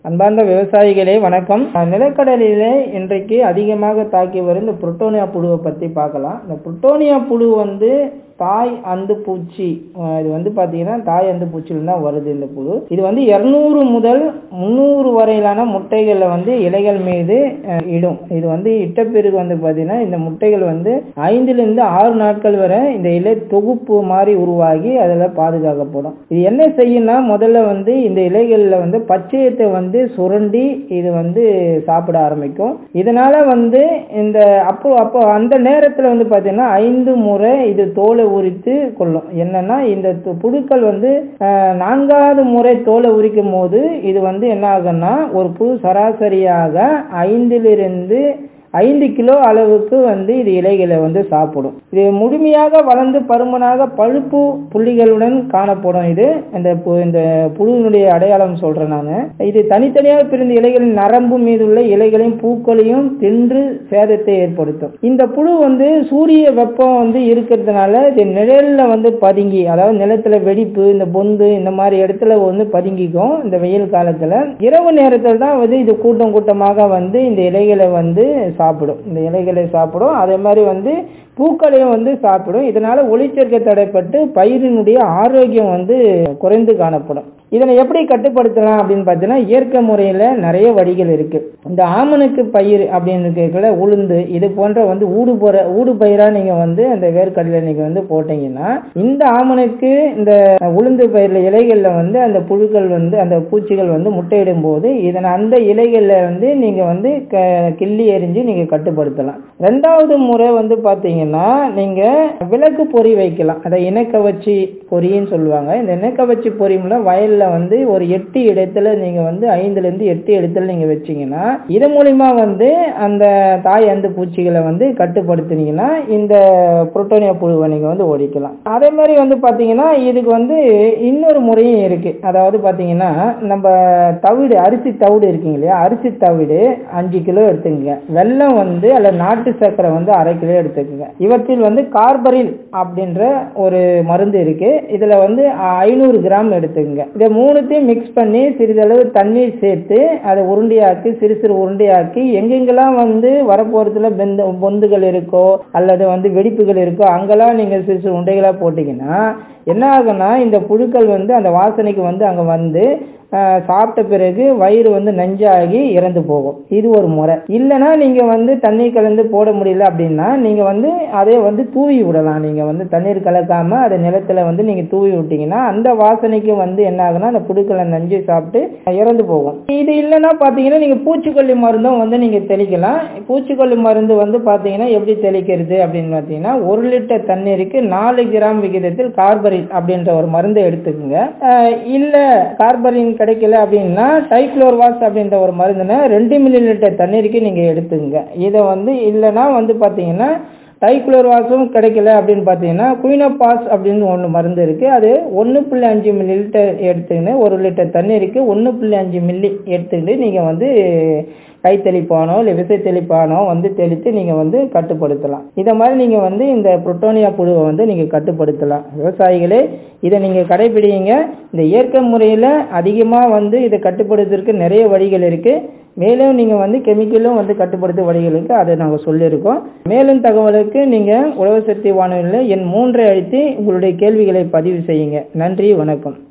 அன்பார்ந்த விவசாயிகளே வணக்கம் நிலக்கடலிலே இன்றைக்கு அதிகமாக தாக்கி வரும் இந்த புரோட்டோனியா புழுவை பற்றி பார்க்கலாம் இந்த புரோட்டோனியா புழு வந்து தாய் அந்து பூச்சி அஹ் இது வந்து பார்த்தீங்கன்னா தாய் அந்து பூச்சியில் தான் வருது இந்த புழு இது வந்து இரநூறு முதல் முந்நூறு வரையிலான முட்டைகளை வந்து இலைகள் மீது அஹ், இடும் இது வந்து இட்ட பிறகு வந்து பார்த்தீங்கன்னா இந்த முட்டைகள் வந்து ஐந்துலேருந்து ஆறு நாட்கள் வரை இந்த இலை தொகுப்பு மாதிரி உருவாகி அதில் பாதுகாக்கப்படும் இது என்ன செய்யும்னா முதல்ல வந்து இந்த இலைகளில் வந்து பச்சையத்தை வந்து சுரண்டி இது வந்து சாப்பிட ஆரம்பிக்கும் இதனால வந்து இந்த அப்போ அப்போ அந்த நேரத்தில் வந்து பார்த்தீங்கன்னா ஐந்து முறை இது தோலை உரித்து கொள்ளும் என்னன்னா இந்த து- புழுக்கள் வந்து அஹ், நான்காவது முறை தோலை உரிக்கும் போது இது வந்து என்ன ஆகும்னா ஒரு புழு சராசரியாக ஐந்திலிருந்து ஐந்து கிலோ அளவுக்கு வந்து இது இலைகளை வந்து சாப்பிடும் இது முழுமையாக வளர்ந்து பருமனாக பழுப்பு புள்ளிகளுடன் காணப்படும் இது இந்த பு- இந்த புழுவினுடைய அடையாளம் சொல்றேன் நான் இது தனித்தனியாக பிரிந்த இலைகளின் நரம்பு மீதுள்ள இலைகளையும் பூக்களையும் தின்று சேதத்தை ஏற்படுத்தும் இந்த புழு வந்து சூரிய வெப்பம் வந்து இருக்கிறதுனால இது நிழல்ல வந்து பதுங்கி அதாவது நிலத்துல வெடிப்பு இந்த பொந்து இந்த மாதிரி இடத்துல வந்து பதுங்கிக்கும் இந்த வெயில் காலத்துல இரவு நேரத்தில் தான் வந்து இது கூட்டம் கூட்டமாக வந்து இந்த இலைகளை வந்து சாப்பிடும் இந்த இலைகளை சாப்பிடும் அதே மாதிரி வந்து பூக்களையும் வந்து சாப்பிடும் இதனால ஒளிச்சேர்க்கை தடைப்பட்டு பயிரினுடைய ஆரோக்கியம் வந்து குறைந்து காணப்படும் இதனை எப்படி கட்டுப்படுத்தலாம் அப்படின்னு பார்த்தீங்கன்னா இயற்கை முறையில் நிறைய வழிகள் இருக்கு இந்த ஆமணுக்கு பயிர் அப்படின்னு கேட்கல உளுந்து இது போன்ற வந்து ஊடு போற ஊடு பயிராக நீங்க வந்து அந்த வேர்க்கடலை நீங்க வந்து போட்டீங்கன்னா இந்த ஆமணுக்கு இந்த உளுந்து பயிரில் இலைகளில் வந்து அந்த புழுக்கள் வந்து அந்த பூச்சிகள் வந்து முட்டையிடும் போது இதனை அந்த இலைகளில் வந்து நீங்க வந்து க- கிள்ளி எறிஞ்சு நீங்க கட்டுப்படுத்தலாம் ரெண்டாவது முறை வந்து பார்த்தீங்கன்னா நீங்க விளக்கு பொறி வைக்கலாம் அதை இனக்கவச்சி பொறின்னு சொல்லுவாங்க இந்த இனக்கவச்சி பொறிமுல வயல்ல வந்து ஒரு எட்டு இடத்துல நீங்க வந்து ஐந்துல இருந்து எட்டு இடத்துல நீங்க வச்சீங்கன்னா இது மூலியமா வந்து அந்த தாய் அந்த பூச்சிகளை வந்து கட்டுப்படுத்துனீங்கன்னா இந்த புரோட்டோனியா புழுவை நீங்க வந்து ஒழிக்கலாம் அதே மாதிரி வந்து பாத்தீங்கன்னா இதுக்கு வந்து இன்னொரு முறையும் இருக்கு அதாவது பாத்தீங்கன்னா நம்ம தவிடு அரிசி தவிடு இருக்குங்க இல்லையா அரிசி தவிடு அஞ்சு கிலோ எடுத்துக்கங்க வெல்லம் வந்து அல்ல நாட்டு சர்க்கரை வந்து அரை கிலோ எடுத்துக்கங்க இவற்றில் வந்து கார்பரில் அப்படின்ற ஒரு மருந்து இருக்கு இதுல வந்து ஐநூறு கிராம் எடுத்துக்கங்க இதை மூணுத்தையும் மிக்ஸ் பண்ணி சிறிதளவு தண்ணீர் சேர்த்து அதை உருண்டையாக்கி சிறு சிறு உருண்டையாக்கி எங்கெங்கெல்லாம் வந்து வரப்போறதுல பெந்த பொந்துகள் இருக்கோ அல்லது வந்து வெடிப்புகள் இருக்கோ அங்கெல்லாம் நீங்க சிறு சிறு உருண்டைகளா போட்டீங்கன்னா என்ன ஆகும்னா இந்த புழுக்கள் வந்து அந்த வாசனைக்கு வந்து அங்க வந்து ஆஹ், சாப்பிட்ட பிறகு வயிறு வந்து நஞ்சாகி இறந்து போகும் இது ஒரு முறை இல்லைன்னா நீங்க வந்து தண்ணீர் கலந்து போட முடியல அப்படின்னா நீங்க வந்து அதை வந்து தூவி விடலாம் நீங்க வந்து தண்ணீர் கலக்காம அதை நிலத்துல வந்து நீங்க தூவி விட்டீங்கன்னா அந்த வாசனைக்கு வந்து என்ன ஆகும்னா அந்த புழுக்களை நஞ்சு சாப்பிட்டு இறந்து போகும் இது இல்லைன்னா பாத்தீங்கன்னா நீங்க பூச்சிக்கொல்லி மருந்தும் வந்து நீங்க தெளிக்கலாம் பூச்சிக்கொல்லி மருந்து வந்து பாத்தீங்கன்னா எப்படி தெளிக்கிறது அப்படின்னு பாத்தீங்கன்னா ஒரு லிட்டர் தண்ணீருக்கு நாலு கிராம் விகிதத்தில் கார்பரின் அப்படின்ற ஒரு மருந்தை எடுத்துக்கோங்க ஆஹ் இல்ல கார்பரின் கிடைக்கல அப்படின்னா டைக்ளோர்வாஸ் அப்படின்ற ஒரு மருந்துனை ரெண்டு மில்லி லிட்டர் தண்ணீருக்கு நீங்க எடுத்துங்க இதை வந்து இல்லைன்னா வந்து பாத்தீங்கன்னா டைக்ளோர்வாஸும் கிடைக்கல அப்படின்னு பார்த்தீங்கன்னா குயினோபாஸ் அப்படின்னு ஒன்று மருந்து இருக்கு அது ஒன்று புள்ளி அஞ்சு மில்லி லிட்டர் எடுத்துக்கின்னு ஒரு லிட்டர் தண்ணீருக்கு ஒன்று புள்ளி அஞ்சு மில்லி எடுத்துக்கிட்டு நீங்கள் வந்து கை தெளிப்பானோ இல்லை விசை தெளிப்பானோ வந்து தெளித்து நீங்கள் வந்து கட்டுப்படுத்தலாம் இதை மாதிரி நீங்கள் வந்து இந்த புரோட்டோனியா புழுவை வந்து நீங்கள் கட்டுப்படுத்தலாம் விவசாயிகளே இதை நீங்கள் கடைபிடிங்க இந்த இயற்கை முறையில் அதிகமாக வந்து இதை கட்டுப்படுத்துறதுக்கு நிறைய வழிகள் இருக்குது மேலும் நீங்கள் வந்து கெமிக்கலும் வந்து கட்டுப்படுத்த வழிகளுக்கு அதை நாங்கள் சொல்லியிருக்கோம் மேலும் தகவலுக்கு நீங்கள் உழவு சக்தி வானொலியில் என் மூன்றை அழைத்து உங்களுடைய கேள்விகளை பதிவு செய்யுங்க நன்றி வணக்கம்